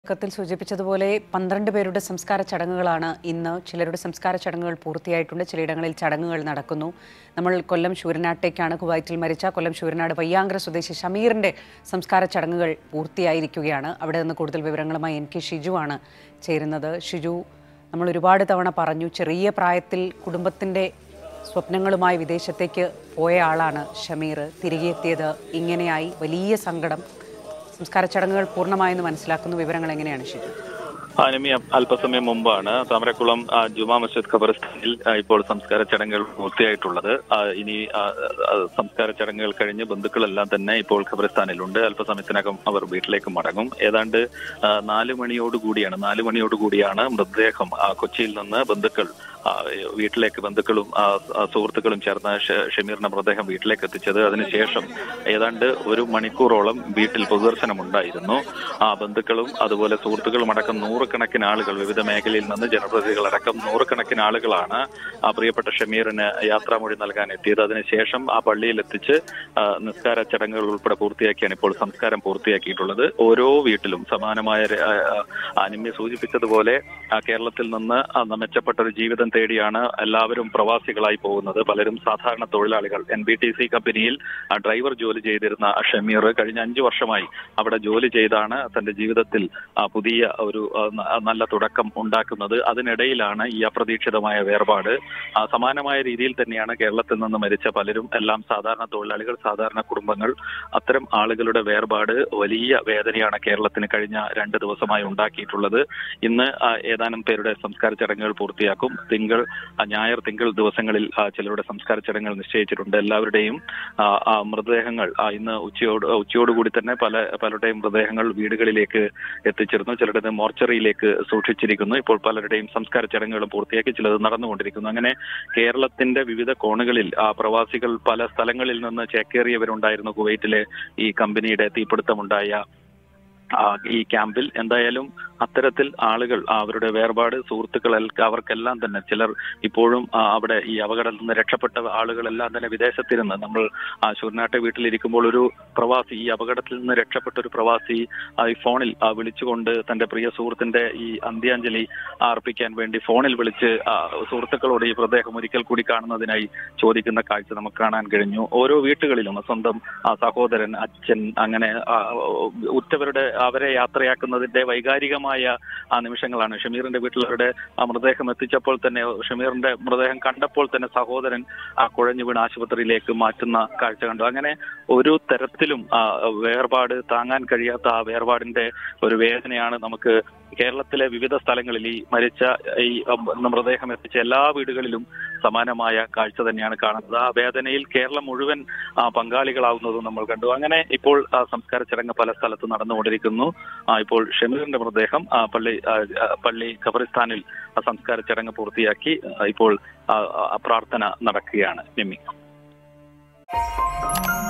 കത്തിൽ സൂചിപ്പിച്ചതുപോലെ പന്ത്രണ്ട് പേരുടെ സംസ്കാര ചടങ്ങുകളാണ് ഇന്ന് ചിലരുടെ സംസ്കാര ചടങ്ങുകൾ പൂർത്തിയായിട്ടുണ്ട് ചിലയിടങ്ങളിൽ ചടങ്ങുകൾ നടക്കുന്നു നമ്മൾ കൊല്ലം ശൂരനാട്ടേക്കാണ് കുവൈറ്റിൽ മരിച്ച കൊല്ലം ശൂരനാട് പയ്യാങ്കര സ്വദേശി ഷമീറിന്റെ സംസ്കാര ചടങ്ങുകൾ പൂർത്തിയായിരിക്കുകയാണ് അവിടെ നിന്ന് കൂടുതൽ വിവരങ്ങളുമായി എൻ കെ ഷിജു ആണ് ചേരുന്നത് ഷിജു നമ്മൾ ഒരുപാട് തവണ പറഞ്ഞു ചെറിയ പ്രായത്തിൽ കുടുംബത്തിന്റെ സ്വപ്നങ്ങളുമായി വിദേശത്തേക്ക് പോയ ആളാണ് ഷമീർ തിരികെ എത്തിയത് ഇങ്ങനെയായി വലിയ സങ്കടം സംസ്കാര ചടങ്ങുകൾ പൂർണ്ണമായെന്ന് മനസ്സിലാക്കുന്നു വിവരങ്ങൾ എങ്ങനെയാണ് ഷിജു ആനമി അല്പസമയം മുമ്പാണ് താമരക്കുളം ആ, ജുമാ മസ്ജിദ് ഖബർസ്ഥാനിൽ ആ, ഇപ്പോൾ സംസ്കാര ചടങ്ങുകൾ പൂർത്തിയായിട്ടുള്ളത് ആ, ഇനി ആ, ആ, സംസ്കാര ചടങ്ങുകൾ കഴിഞ്ഞ് ബന്ധുക്കളെല്ലാം തന്നെ ഇപ്പോൾ ഖബർസ്ഥാനിലുണ്ട് അല്പസമയത്തിനകം അവർ വീട്ടിലേക്ക് മടങ്ങും ഏതാണ്ട് ആ, നാല് മണിയോടുകൂടിയാണ് നാല് മണിയോടുകൂടിയാണ് മൃതദേഹം ആ, കൊച്ചിയിൽ നിന്ന് ബന്ധുക്കൾ ആ, വീട്ടിലേക്ക് ബന്ധുക്കളും ആ, ആ, സുഹൃത്തുക്കളും ചേർന്ന് ഷ- ഷമീറിന്റെ മൃതദേഹം വീട്ടിലേക്ക് എത്തിച്ചത് അതിനുശേഷം ഏതാണ്ട് ഒരു മണിക്കൂറോളം വീട്ടിൽ പൊതുദർശനം ഉണ്ടായിരുന്നു ആ ബന്ധുക്കളും അതുപോലെ സുഹൃത്തുക്കളും അടക്കം നൂറുകണക്കിന് ആളുകൾ വിവിധ മേഖലയിൽ നിന്ന് ജനപ്രതിനിധികൾ അടക്കം നൂറുകണക്കിന് ആളുകളാണ് ആ പ്രിയപ്പെട്ട ഷമീറിന് യാത്രാമൊഴി നൽകാൻ എത്തിയത് അതിനുശേഷം ആ പള്ളിയിൽ എത്തിച്ച് ആ, നിസ്കാര ചടങ്ങുകൾ ഉൾപ്പെടെ പൂർത്തിയാക്കിയാണ് ഇപ്പോൾ സംസ്കാരം പൂർത്തിയാക്കിയിട്ടുള്ളത് ഓരോ വീട്ടിലും സമാനമായ ര- ആ, ആ, അനിമ്യ സൂചിപ്പിച്ചതുപോലെ ആ, കേരളത്തിൽ നിന്ന് ആ, മെച്ചപ്പെട്ട ഒരു ജീവിതം തേടിയാണ് എല്ലാവരും പ്രവാസികളായി പോകുന്നത് പലരും സാധാരണ തൊഴിലാളികൾ എൻ ബി ടി സി കമ്പനിയിൽ ആ, ഡ്രൈവർ ജോലി ചെയ്തിരുന്ന ആ ഷമീർ കഴിഞ്ഞ അഞ്ചു വർഷമായി അവിടെ ജോലി ചെയ്താണ് തന്റെ ജീവിതത്തിൽ ആ, പുതിയ ഒരു ആ, ന- നല്ല തുടക്കം ഉണ്ടാക്കുന്നത് അതിനിടയിലാണ് ഈ അപ്രതീക്ഷിതമായ വേർപാട് ആ, സമാനമായ രീതിയിൽ തന്നെയാണ് കേരളത്തിൽ നിന്ന് മരിച്ച പലരും എല്ലാം സാധാരണ തൊഴിലാളികൾ സാധാരണ കുടുംബങ്ങൾ അത്തരം ആളുകളുടെ വേർപാട് വലിയ വേദനയാണ് കേരളത്തിന് കഴിഞ്ഞ രണ്ട് ദിവസമായി ഉണ്ടാക്കിയിട്ടുള്ളത് ഇന്ന് ആ, ഏതാനും പേരുടെ സംസ്കാര ചടങ്ങുകൾ പൂർത്തിയാക്കും തിങ്കൾ ആ, ഞായർ തിങ്കൾ ദിവസങ്ങളിൽ ആ, ചിലരുടെ സംസ്കാര ചടങ്ങുകൾ നിശ്ചയിച്ചിട്ടുണ്ട് എല്ലാവരുടെയും ആ, ആ, മൃതദേഹങ്ങൾ ആ, ഇന്ന് ഉച്ചയോട് ഉച്ചയോടുകൂടി തന്നെ പല പലരുടെയും മൃതദേഹങ്ങൾ വീടുകളിലേക്ക് എത്തിച്ചിരുന്നു ചിലരുടെ മോർച്ചറിയിലേക്ക് സൂക്ഷിച്ചിരിക്കുന്നു ഇപ്പോൾ പലരുടെയും സംസ്കാര ചടങ്ങുകൾ പൂർത്തിയാക്കി ചിലത് നടന്നുകൊണ്ടിരിക്കുന്നു അങ്ങനെ കേരളത്തിന്റെ വിവിധ കോണുകളിൽ ആ, പ്രവാസികൾ പല സ്ഥലങ്ങളിൽ നിന്ന് ചേക്കേറിയവരുണ്ടായിരുന്നു കുവൈറ്റിലെ ഈ കമ്പനിയുടെ തീപിടുത്തമുണ്ടായ ആ, ഈ ക്യാമ്പിൽ എന്തായാലും അത്തരത്തിൽ ആളുകൾ ആ, അവരുടെ വേർപാട് സുഹൃത്തുക്കൾ എൽ- അവർക്കെല്ലാം തന്നെ ചിലർ ഇപ്പോഴും ആ, അവിടെ ഈ അപകടത്തിൽ നിന്ന് രക്ഷപ്പെട്ട ആളുകളെല്ലാം തന്നെ വിദേശത്തിരുന്ന് നമ്മൾ ആ ശൂർനാട്ടെ വീട്ടിലിരിക്കുമ്പോൾ ഒരു പ്രവാസി ഈ അപകടത്തിൽ നിന്ന് രക്ഷപ്പെട്ട ഒരു പ്രവാസി ആ, ഈ ഫോണിൽ ആ, വിളിച്ചുകൊണ്ട് തന്റെ പ്രിയ സുഹൃത്തിന്റെ ഈ അന്ത്യാഞ്ജലി അർപ്പിക്കാൻ വേണ്ടി ഫോണിൽ വിളിച്ച് ആ, സുഹൃത്തുക്കളോട് ഈ മൃതദേഹം ഒരിക്കൽ കൂടി കാണുന്നതിനായി ചോദിക്കുന്ന കാഴ്ച നമുക്ക് കാണാൻ കഴിഞ്ഞു ഓരോ വീട്ടുകളിലും സ്വന്തം ആ, സഹോദരൻ അച്ഛൻ അങ്ങനെ ആ, ഉറ്റവരുടെ അവരെ യാത്രയാക്കുന്നതിന്റെ വൈകാരികമായ ആ നിമിഷങ്ങളാണ് ഷമീറിന്റെ വീട്ടിലവരുടെ ആ മൃതദേഹം എത്തിച്ചപ്പോൾ തന്നെ ഷമീറിന്റെ മൃതദേഹം കണ്ടപ്പോൾ തന്നെ സഹോദരൻ ആ കുഴഞ്ഞു വീണ് ആശുപത്രിയിലേക്ക് മാറ്റുന്ന കാഴ്ച കണ്ടു അങ്ങനെ ഒരു തരത്തിലും ആ വേർപാട് താങ്ങാൻ കഴിയാത്ത ആ വേർപാടിന്റെ ഒരു വേദനയാണ് നമുക്ക് കേരളത്തിലെ വിവിധ സ്ഥലങ്ങളിൽ ഈ മരിച്ച ഈ അം, മൃതദേഹം എത്തിച്ച എല്ലാ വീടുകളിലും സമാനമായ കാഴ്ച തന്നെയാണ് കാണുന്നത് ആ വേദനയിൽ കേരളം മുഴുവൻ ആ, പങ്കാളികളാവുന്നതും നമ്മൾ കണ്ടു അങ്ങനെ ഇപ്പോൾ ആ, സംസ്കാര ചടങ്ങ് പല സ്ഥലത്തും നടന്നുകൊണ്ടിരിക്കുന്നു ആ, ഇപ്പോൾ ഷമീറിന്റെ മൃതദേഹം ആ, പള്ളി ആ, ആ, പള്ളി ഖബറിസ്ഥാനിൽ ആ സംസ്കാര ചടങ്ങ് പൂർത്തിയാക്കി ആ, ഇപ്പോൾ ആ, ആ, പ്രാർത്ഥന നടക്കുകയാണ് നിമ്മി